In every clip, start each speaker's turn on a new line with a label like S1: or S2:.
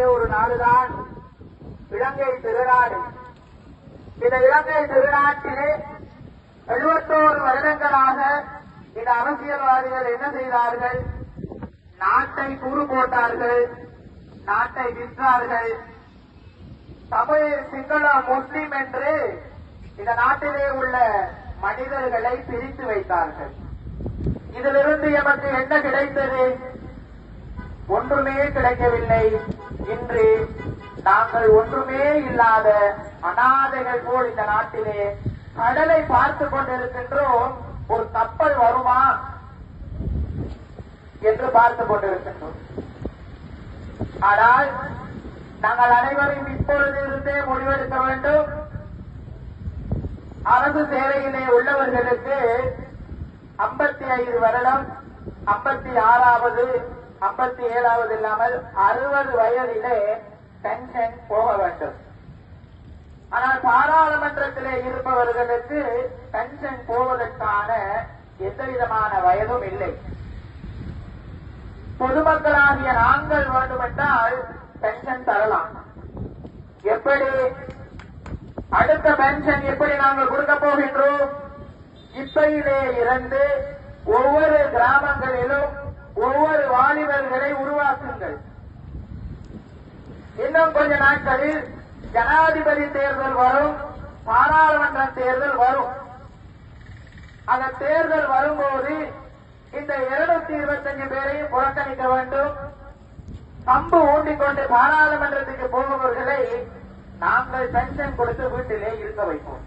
S1: வரக்கூடிய ஒரு நாடுதான் இலங்கை திருநாடு இந்த இலங்கை திருநாட்டிலே எழுபத்தோரு வருடங்களாக இந்த அரசியல்வாதிகள் என்ன செய்தார்கள் நாட்டை கூறு போட்டார்கள் நாட்டை விற்றார்கள் தமிழ் சிங்கள முஸ்லிம் என்று இந்த நாட்டிலே உள்ள மனிதர்களை பிரித்து வைத்தார்கள் இதிலிருந்து எமக்கு என்ன கிடைத்தது ஒன்றுமே கிடைக்கவில்லை இன்று நாங்கள் ஒன்றுமே இல்லாத அனாதைகள் போல் இந்த நாட்டிலே கடலை பார்த்து கொண்டிருக்கின்றோம் ஒரு கப்பல் வருமா என்று பார்த்து கொண்டிருக்கின்றோம் ஆனால் நாங்கள் அனைவரும் இப்பொழுதிருந்தே முடிவெடுக்க வேண்டும் அரசு சேவையிலே உள்ளவர்களுக்கு ஐம்பத்தி ஐந்து வருடம் ஐம்பத்தி ஆறாவது ஐம்பத்தி ஏழாவது இல்லாமல் அறுபது வயதிலே பென்ஷன் போக வேண்டும் ஆனால் பாராளுமன்றத்திலே இருப்பவர்களுக்கு பென்ஷன் போவதற்கான எந்த விதமான வயதும் இல்லை பொதுமக்களாகிய நாங்கள் வேண்டுமென்றால் பென்ஷன் தரலாம் எப்படி அடுத்த பென்ஷன் எப்படி நாங்கள் கொடுக்க போகின்றோம் இப்பையிலே இருந்து ஒவ்வொரு கிராமங்களிலும் ஒவ்வொரு வாலிபர்களை உருவாக்குங்கள் இன்னும் கொஞ்ச நாட்களில் ஜனாதிபதி தேர்தல் வரும் பாராளுமன்ற தேர்தல் வரும் அந்த தேர்தல் வரும்போது இந்த இருநூத்தி இருபத்தஞ்சு பேரையும் புறக்கணிக்க வேண்டும் கம்பு ஊண்டிக்கொண்டு பாராளுமன்றத்துக்கு போபவர்களை நாங்கள் பென்ஷன் கொடுத்து வீட்டிலே இருக்க வைப்போம்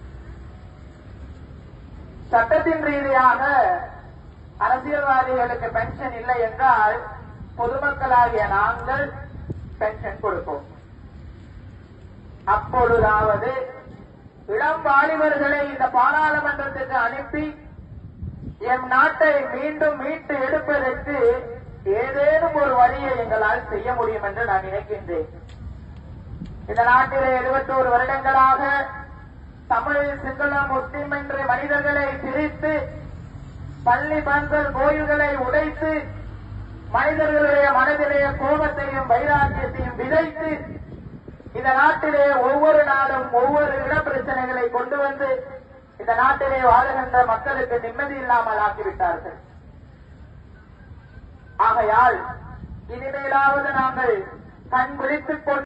S1: சட்டத்தின் ரீதியாக அரசியல்வாதிகளுக்கு பென்ஷன் இல்லை என்றால் பொதுமக்களாகிய நாங்கள் பென்ஷன் கொடுப்போம் அப்பொழுதாவது இளம் வாலிபர்களை இந்த பாராளுமன்றத்துக்கு அனுப்பி எம் நாட்டை மீண்டும் மீட்டு எடுப்பதற்கு ஏதேனும் ஒரு வழியை எங்களால் செய்ய முடியும் என்று நான் நினைக்கின்றேன் இந்த நாட்டிலே எழுபத்தோரு வருடங்களாக தமிழ் சிங்களம் முஸ்லிம் என்று மனிதர்களை பிரித்து பள்ளி பந்தல் கோயில்களை உடைத்து மனிதர்களுடைய மனதிலே கோபத்தையும் வைராக்கியத்தையும் விதைத்து இந்த நாட்டிலே ஒவ்வொரு நாளும் ஒவ்வொரு இடப்பிரச்சனைகளை கொண்டு வந்து இந்த நாட்டிலே வாழுகின்ற மக்களுக்கு நிம்மதி இல்லாமல் ஆக்கிவிட்டார்கள் ஆகையால் இனிமேலாவது நாங்கள் கண் விழித்துக் கொண்டு